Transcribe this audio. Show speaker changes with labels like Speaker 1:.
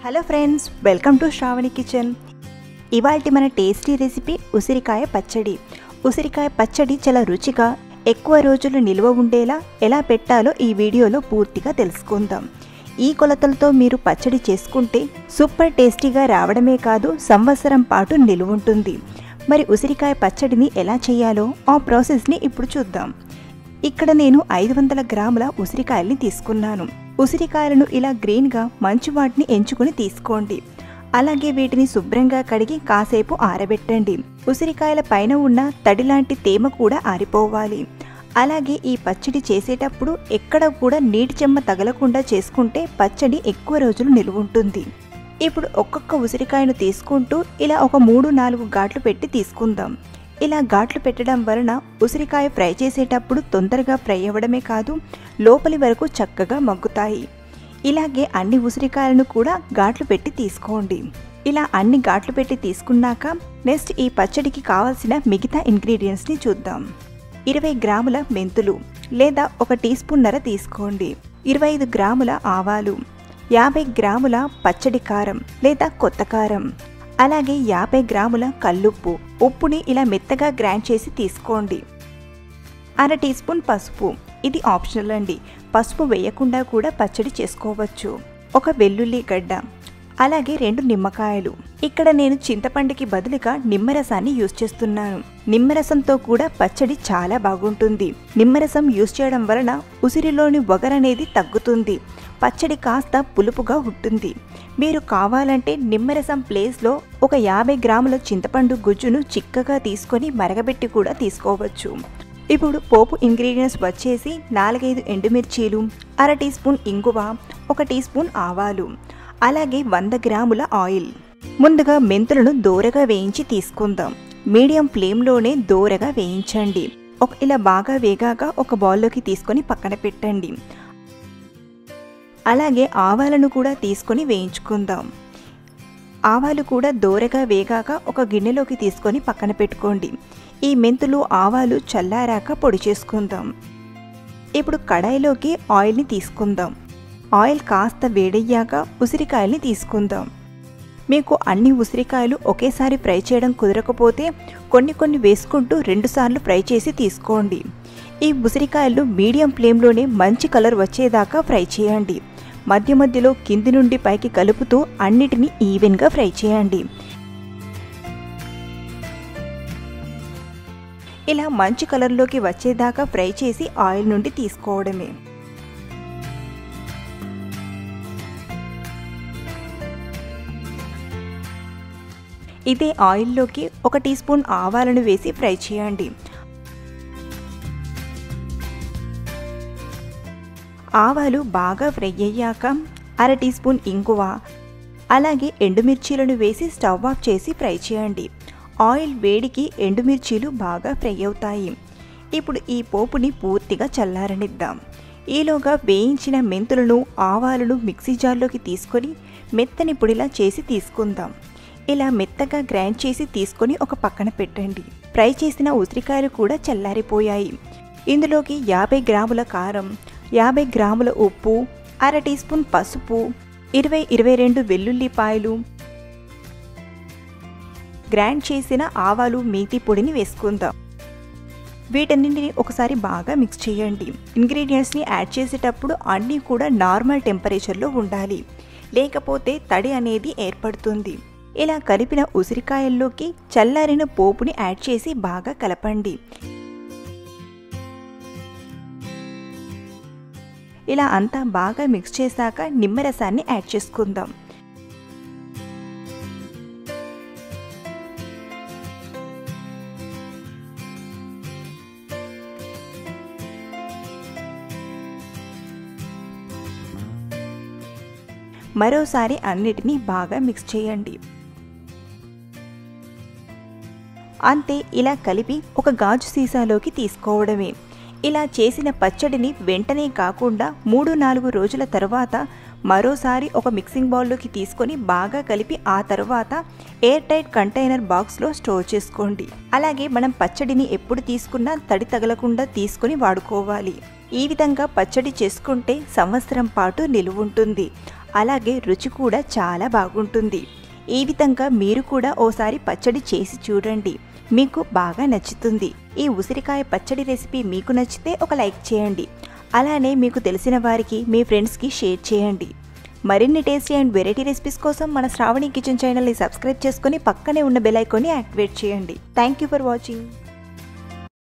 Speaker 1: hello friends welcome to Sravani kitchen ఇవాల్టి మన tasty recipe ఉసిరికాయ పచ్చడి ఉసిరికాయ పచ్చడి చాలా రుచిగా ఎక్కువ రోజులు నిల్వ ఉండేలా ఎలా పెట్టాలో ఈ వీడియోలో పూర్తిగా తెలుసుకుందాం ఈ కొలతలతో మీరు పచ్చడి చేసుకుంటే సూపర్ టేస్టీగా రావడమే కాదు సంవత్సరం పాటు నిలువ ఉంటుంది మరి ఉసిరికాయ పచ్చడిని ఎలా చేయాలో ఆ ప్రాసెస్ని ఇప్పుడు చూద్దాం ఇక్కడ నేను ఐదు వందల గ్రాముల ఉసిరికాయల్ని తీసుకున్నాను ఉసిరికాయలను ఇలా గ్రీన్గా మంచి వాటిని ఎంచుకుని తీసుకోండి అలాగే వీటిని శుభ్రంగా కడిగి కాసేపు ఆరబెట్టండి ఉసిరికాయల పైన ఉన్న తడి లాంటి తేమ కూడా ఆరిపోవాలి అలాగే ఈ పచ్చడి చేసేటప్పుడు ఎక్కడ కూడా నీటి చెమ్మ తగలకుండా చేసుకుంటే పచ్చడి ఎక్కువ రోజులు నిలువ ఉంటుంది ఇప్పుడు ఒక్కొక్క ఉసిరికాయను తీసుకుంటూ ఇలా ఒక మూడు నాలుగు ఘాట్లు పెట్టి తీసుకుందాం ఇలా ఘాట్లు పెట్టడం వలన ఉసిరికాయ ఫ్రై చేసేటప్పుడు తొందరగా ఫ్రై అవ్వడమే కాదు లోపలి వరకు చక్కగా మగ్గుతాయి ఇలాగే అన్ని ఉసిరికాయలను కూడా ఘాట్లు పెట్టి తీసుకోండి ఇలా అన్ని ఘాట్లు పెట్టి తీసుకున్నాక నెక్స్ట్ ఈ పచ్చడికి కావాల్సిన మిగతా ఇంగ్రీడియంట్స్ని చూద్దాం ఇరవై గ్రాముల మెంతులు లేదా ఒక టీ స్పూన్నర తీసుకోండి ఇరవై ఐదు గ్రాముల ఆవాలు యాభై గ్రాముల పచ్చడి కారం లేదా కొత్త కారం అలాగే యాభై గ్రాముల కల్లుప్పు ఉప్పుని ఇలా మెత్తగా గ్రైండ్ చేసి తీసుకోండి అర టీ స్పూన్ పసుపు ఇది ఆప్షనల్ అండి పసుపు వేయకుండా కూడా పచ్చడి చేసుకోవచ్చు ఒక వెల్లుల్లి గడ్డ అలాగే రెండు నిమ్మకాయలు ఇక్కడ నేను చింతపండుకి బదులుగా నిమ్మరసాన్ని యూజ్ చేస్తున్నాను నిమ్మరసంతో కూడా పచ్చడి చాలా బాగుంటుంది నిమ్మరసం యూజ్ చేయడం వలన ఉసిరిలోని వగరనేది తగ్గుతుంది పచ్చడి కాస్త పులుపుగా ఉంటుంది మీరు కావాలంటే నిమ్మరసం ప్లేస్లో ఒక యాభై గ్రాముల చింతపండు గుజ్జును చిక్కగా తీసుకొని మరగబెట్టి కూడా తీసుకోవచ్చు ఇప్పుడు పోపు ఇంగ్రీడియంట్స్ వచ్చేసి నాలుగైదు ఎండుమిర్చీలు అర టీ స్పూన్ ఇంగువ ఒక టీ స్పూన్ ఆవాలు అలాగే వంద గ్రాముల ఆయిల్ ముందుగా మెంతులను దోరగా వేయించి తీసుకుందాం మీడియం ఫ్లేమ్లోనే దోరగా వేయించండి ఒక ఇలా బాగా వేగాక ఒక బౌల్లోకి తీసుకొని పక్కన పెట్టండి అలాగే ఆవాలను కూడా తీసుకొని వేయించుకుందాం ఆవాలు కూడా దోరగా వేగాక ఒక గిన్నెలోకి తీసుకొని పక్కన పెట్టుకోండి ఈ మెంతులు ఆవాలు చల్లారాక పొడి చేసుకుందాం ఇప్పుడు కడాయిలోకి ఆయిల్ని తీసుకుందాం ఆయిల్ కాస్త వేడయ్యాక ఉసిరికాయల్ని తీసుకుందాం మీకు అన్ని ఉసిరికాయలు ఒకేసారి ఫ్రై చేయడం కుదరకపోతే కొన్ని కొన్ని వేసుకుంటూ రెండుసార్లు ఫ్రై చేసి తీసుకోండి ఈ ఉసిరికాయలు మీడియం ఫ్లేమ్లోనే మంచి కలర్ వచ్చేదాకా ఫ్రై చేయండి మధ్య మధ్యలో కింది నుండి పైకి కలుపుతూ అన్నిటినీ ఈవెన్గా ఫ్రై చేయండి ఇలా మంచి కలర్లోకి వచ్చేదాకా ఫ్రై చేసి ఆయిల్ నుండి తీసుకోవడమే ఇదే ఆయిల్లోకి ఒక టీ స్పూన్ ఆవాలను వేసి ఫ్రై చేయండి ఆవాలు బాగా ఫ్రై అయ్యాక అర టీ స్పూన్ ఇంగువ అలాగే ఎండుమిర్చీలను వేసి స్టవ్ ఆఫ్ చేసి ఫ్రై చేయండి ఆయిల్ వేడికి ఎండుమిర్చీలు బాగా ఫ్రై అవుతాయి ఇప్పుడు ఈ పోపుని పూర్తిగా చల్లారనిద్దాం ఈలోగా వేయించిన మెంతులను ఆవాలను మిక్సీ జార్లోకి తీసుకొని మెత్తని పొడిలా చేసి తీసుకుందాం ఇలా మెత్తగా గ్రైండ్ చేసి తీసుకొని ఒక పక్కన పెట్టండి ఫ్రై చేసిన ఉసిరికాయలు కూడా చల్లారిపోయాయి ఇందులోకి యాభై గ్రాముల కారం యాభై గ్రాముల ఉప్పు అర టీ స్పూన్ పసుపు ఇరవై ఇరవై రెండు వెల్లుల్లిపాయలు గ్రైండ్ చేసిన ఆవాలు మేతి పొడిని వేసుకుందాం వీటన్నింటిని ఒకసారి బాగా మిక్స్ చేయండి ఇంగ్రీడియంట్స్ని యాడ్ చేసేటప్పుడు అన్నీ కూడా నార్మల్ టెంపరేచర్లో ఉండాలి లేకపోతే తడి అనేది ఏర్పడుతుంది ఇలా కలిపిన ఉసిరికాయల్లోకి చల్లారిన పోపుని యాడ్ చేసి బాగా కలపండి ఇలా అంతా బాగా మిక్స్ చేశాక నిమ్మరసాన్ని యాడ్ చేసుకుందాం మరోసారి అన్నిటినీ బాగా మిక్స్ చేయండి అంతే ఇలా కలిపి ఒక గాజు సీసాలోకి తీసుకోవడమే ఇలా చేసిన పచ్చడిని వెంటనే కాకుండా మూడు నాలుగు రోజుల తర్వాత మరోసారి ఒక మిక్సింగ్ బౌల్లోకి తీసుకొని బాగా కలిపి ఆ తర్వాత ఎయిర్ టైట్ కంటైనర్ బాక్స్లో స్టోర్ చేసుకోండి అలాగే మనం పచ్చడిని ఎప్పుడు తీసుకున్నా తడి తగలకుండా తీసుకొని వాడుకోవాలి ఈ విధంగా పచ్చడి చేసుకుంటే సంవత్సరం పాటు నిలువుంటుంది అలాగే రుచి కూడా చాలా బాగుంటుంది ఈ విధంగా మీరు కూడా ఓసారి పచ్చడి చేసి చూడండి మీకు బాగా నచ్చుతుంది ఈ ఉసిరికాయ పచ్చడి రెసిపీ మీకు నచ్చితే ఒక లైక్ చేయండి అలానే మీకు తెలిసిన వారికి మీ ఫ్రెండ్స్కి షేర్ చేయండి మరిన్ని టేస్టీ అండ్ వెరైటీ రెసిపీస్ కోసం మన శ్రావణి కిచెన్ ఛానల్ని సబ్స్క్రైబ్ చేసుకొని పక్కనే ఉన్న బెల్ ఐకాన్ని యాక్టివేట్ చేయండి థ్యాంక్ యూ ఫర్ వాచింగ్